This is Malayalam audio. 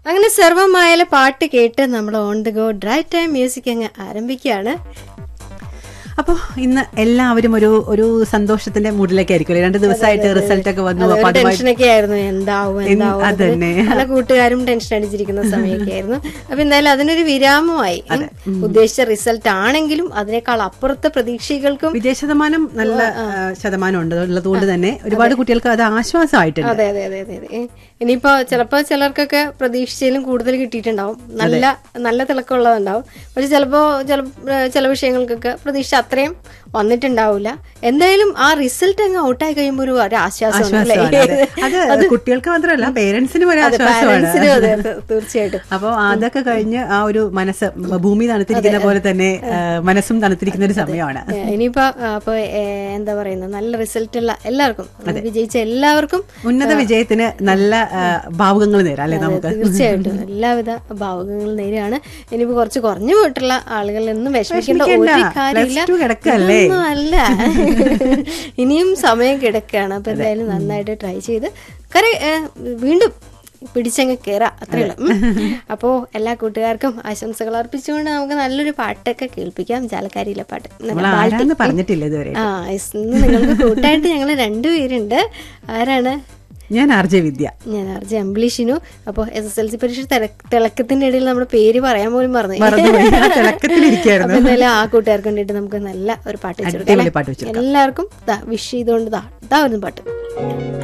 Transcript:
അങ്ങനെ സർവമായാല പാട്ട് കേട്ട് നമ്മൾ on the go drive time music അങ്ങ് ആരംഭിക്കുകയാണ് അപ്പോൾ ഇന്ന് എല്ലാവരും ഒരു ഒരു സന്തോഷത്തിന്റെ മൂഡിലേക്കായിരിക്കും രണ്ട് ദിവസമായിട്ട് റിസൾട്ട് ഒക്കെ വന്നു അപ്പൊ അതുമായി ടെൻഷനൊക്കെ ആയിരുന്നു എന്താവും എന്താവും അത് തന്നെ. പല കൂട്ടുകാരും ടെൻഷൻ അടിച്ചിരിക്കുന്ന സമയമൊക്കെ ആയിരുന്നു അപ്പൊ എന്തായാലും അതിനൊരു വിരാമമായി ഉം. ഉദ്ദേശിച്ച റിസൾട്ട് ആണെങ്കിലും അതിനേക്കാൾ അപ്പുറത്തെ പ്രതീക്ഷകൾക്കും വിജയ ശതമാനം നല്ല ആ, ശതമാനം ഉണ്ട് ഉള്ളതുകൊണ്ട് തന്നെ ഒരുപാട് കുട്ടികൾക്ക് അത് ആശ്വാസമായിട്ടുണ്ട് അതെ അതെ അതെ അതെ അതെ ഇനിയിപ്പോ ചിലപ്പോ ചിലർക്കൊക്കെ പ്രതീക്ഷിച്ചതിലും കൂടുതൽ കിട്ടിയിട്ടുണ്ടാവും നല്ല നല്ല തിളക്കമുള്ളതുണ്ടാവും പക്ഷെ ചിലപ്പോ ചില ചില വിഷയങ്ങൾക്കൊക്കെ പ്രതീക്ഷ അത്രയും വന്നിട്ടുണ്ടാവില്ല എന്തായാലും ആ റിസൾട്ട് അങ്ങ് ഔട്ടായി കഴിയുമ്പോൾ ഒരു ഒരു ആശ്വാസമാണ് അല്ലേ? ആശ്വാസമാണ് അത് അത് കുട്ടികൾക്ക് മാത്രമല്ല പേരൻസിനും ഒരു ആശ്വാസമാണ് പാരന്റ്സിനും അതെ അതെ, തീർച്ചയായിട്ടും അപ്പോൾ അതൊക്കെ കഴിഞ്ഞ് ആ ഒരു മനസ്സ് ഭൂമി തണുത്തിരിക്കുന്ന പോലെ തന്നെ ആ, മനസ്സും തണുത്തിരിക്കുന്ന ഒരു സമയമാണ് ഏ, ഇനിയിപ്പോ ആ, അപ്പൊ ഏ, എന്താ പറയുന്നത് നല്ല റിസൾട്ട് ഉള്ള എല്ലാവർക്കും വിജയിച്ച എല്ലാവർക്കും ഉന്നത വിജയത്തിന് നല്ല ആ, ഭാവുകങ്ങൾ നേരാം അല്ലെ നമുക്ക് തീർച്ചയായിട്ടും എല്ലാവിധ ഭാവുകങ്ങളും നേരെയാണ് ഇനിയിപ്പോ കുറച്ച് കുറഞ്ഞു പോയിട്ടുള്ള ആളുകളിൽ ഒന്നും വിഷമിക്കേണ്ട വിഷമിക്കണ്ട. ഒരു കാര്യമില്ല Plus two കിടക്കല്ലേ? ഇതൊന്നും അല്ല ഇനിയും സമയം കിടക്കുകയാണ് അപ്പൊ എന്തായാലും നന്നായിട്ട് ട്രൈ ചെയ്ത് കറി ഏ, വീണ്ടും പിടിച്ചങ്ങ് കയറാം അത്രേ ഉള്ളൂ ഉം. അപ്പോ എല്ലാ കൂട്ടുകാർക്കും ആശംസകൾ അർപ്പിച്ചുകൊണ്ട് നമുക്ക് നല്ലൊരു പാട്ടൊക്കെ കേൾപ്പിക്കാം ജാലക്കാരിയിലെ പാട്ട് നല്ല നമ്മൾ ബാൽട്ടി. ആരാന്ന് പറഞ്ഞിട്ടില്ല ഇതുവരെ ആ yes, ഇന്ന് നിങ്ങൾക്ക് കൂട്ടായിട്ട് ഞങ്ങൾ രണ്ടുപേരുണ്ട് ആരാണ് ഞാൻ ആർ ജെ വിദ്യ ഞാൻ അർജി അംബ്ലീഷിനു അപ്പോൾ എസ് എസ് എൽ സി പരീക്ഷ തിരക്ക്- തിളക്കത്തിന്റെ ഇടയിൽ നമ്മുടെ പേര് പറയാൻ പോലും മറന്നു മറന്നുപോയി. ആ തിളക്കത്തിലിരിക്കുകയായിരുന്നു. അപ്പൊ എന്തായാലും ആ കൂട്ടുകാർക്ക് വേണ്ടിയിട്ട് നമുക്ക് നല്ല ഒരു പാട്ട് വെച്ചെടുക്കാം അടിപൊളി അല്ലേ? പാട്ട് വെച്ചെടുക്കാം. എല്ലാവർക്കും വിഷ് ചെയ്തുകൊണ്ട് ദാ ഇതാ ഒരു പാട്ട്